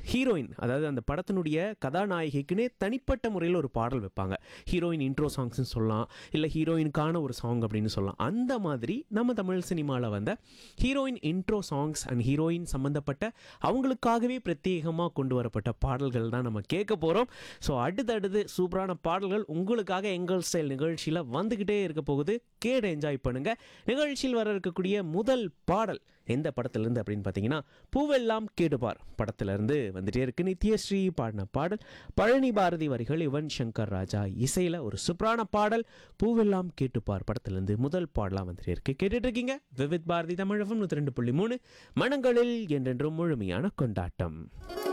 heroine அதாவது அந்த படத்தினுடைய கதாநாயகிக்குன்னே தனிப்பட்ட முறையில் ஒரு பாடல் வைப்பாங்க ஹீரோயின் இன்ட்ரோ சாங்ஸ்னு சொல்லலாம் இல்லை ஹீரோயினுக்கான ஒரு சாங் அப்படின்னு சொல்லலாம் அந்த மாதிரி நம்ம தமிழ் சினிமாவில் வந்த heroine intro songs and heroine சம்மந்தப்பட்ட அவங்களுக்காகவே பிரத்யேகமாக கொண்டு வரப்பட்ட பாடல்கள் தான் நம்ம கேட்க போகிறோம் ஸோ அடுத்தடுத்து சூப்பரான பாடல்கள் உங்களுக்காக எங்கள் ஸ்டைல் நிகழ்ச்சியில் வந்துக்கிட்டே இருக்க போகுது கேட என்ஜாய் பண்ணுங்க நிகழ்ச்சியில் வர இருக்கக்கூடிய முதல் பாடல் எந்த படத்துலேருந்து அப்படின்னு பார்த்தீங்கன்னா பூவெல்லாம் கேடுபார் படத்துலேருந்து வந்துட்டே இருக்கு நித்யஸ்ரீ பாடின பாடல் பழனி பாரதி வரிகள் யுவன் சங்கர் ராஜா இசையில் ஒரு சூப்பரான பாடல் பூவெல்லாம் கேட்டுப்பார் படத்துலேருந்து முதல் பாடலாம் வந்துட்டே இருக்கு கேட்டுட்டு இருக்கீங்க விவித் பாரதி தமிழகம் நூற்றி ரெண்டு புள்ளி மூணு மனங்களில் என்றென்றும் முழுமையான கொண்டாட்டம்